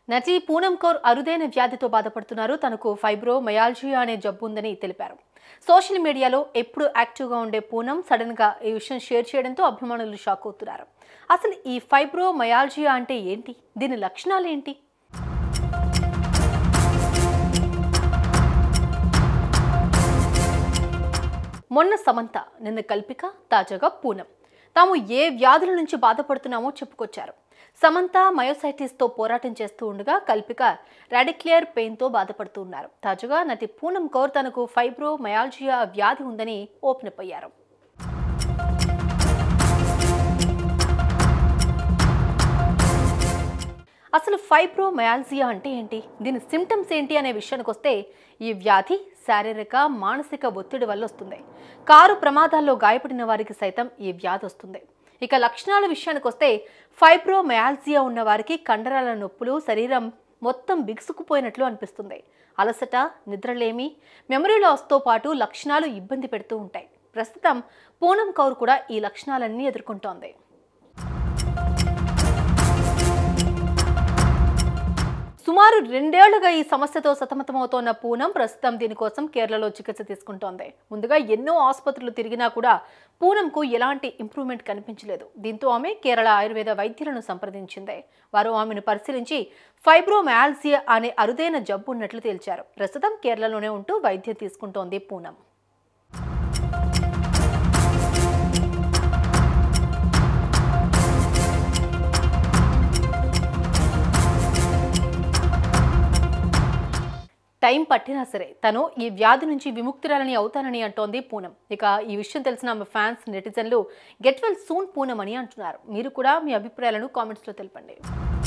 నటి పూనం కౌర్ అరుదైన వ్యాధితో బాధపడుతున్నారు తనకు ఫైబ్రో మయాల్జియా అనే జబ్బు ఉందని తెలిపారు సోషల్ మీడియాలో ఎప్పుడు యాక్టివ్గా ఉండే పూనం సడన్గా ఈ విషయం షేర్ చేయడంతో అభిమానులు షాక్ అవుతున్నారు అసలు ఈ ఫైబ్రో మయాల్జియా అంటే ఏంటి దీని లక్షణాలు ఏంటి మొన్న సమంత నిన్న కల్పిక తాజాగా పూనం తాము ఏ వ్యాధుల నుంచి బాధపడుతున్నామో చెప్పుకొచ్చారు సమంత మయోసైటిస్తో పోరాటం చేస్తూ ఉండగా కల్పిక రాడిక్లియర్ పెయిన్తో బాధపడుతూ ఉన్నారు తాజాగా నటి పూనం కౌర్ తనకు ఫైబ్రో మయాల్జియా వ్యాధి ఉందని ఓపెన్ అప్ అయ్యారు అసలు ఫైబ్రోమయాల్జియా అంటే ఏంటి దీని సిమ్టమ్స్ ఏంటి అనే విషయానికి వస్తే ఈ వ్యాధి శారీరక మానసిక ఒత్తిడి వల్ల వస్తుంది కారు ప్రమాదాల్లో గాయపడిన వారికి సైతం ఈ వ్యాధి వస్తుంది ఇక లక్షణాల విషయానికి వస్తే ఫైబ్రోమయాల్జియా ఉన్న వారికి కండరాల నొప్పులు శరీరం మొత్తం బిగుసుకుపోయినట్లు అనిపిస్తుంది అలసట నిద్రలేమి మెమరీ లాస్తో పాటు లక్షణాలు ఇబ్బంది పెడుతూ ఉంటాయి ప్రస్తుతం పూనం కౌర్ కూడా ఈ లక్షణాలన్నీ ఎదుర్కొంటోంది సుమారు రెండేళ్లుగా ఈ సమస్యతో సతమతమవుతోన్న పూనం ప్రస్తుతం దీనికోసం కేరళలో చికిత్స తీసుకుంటోంది ముందుగా ఎన్నో ఆసుపత్రులు తిరిగినా కూడా పూనంకు ఎలాంటి ఇంప్రూవ్మెంట్ కనిపించలేదు దీంతో ఆమె కేరళ ఆయుర్వేద వైద్యులను సంప్రదించింది వారు ఆమెను పరిశీలించి ఫైబ్రోమాల్సియా అనే అరుదైన జబ్బు ఉన్నట్లు తేల్చారు ప్రస్తుతం కేరళలోనే ఉంటూ వైద్యం తీసుకుంటోంది పూనం టైం పట్టినా సరే తను ఈ వ్యాధి నుంచి విముక్తురాలని అవుతానని అంటోంది పూనం ఇక ఈ విషయం తెలిసిన ఆమె ఫ్యాన్స్ నెటిజన్లు గెట్ వెల్ సూన్ పూనం అని అంటున్నారు మీరు కూడా మీ అభిప్రాయాలను కామెంట్స్లో తెలపండి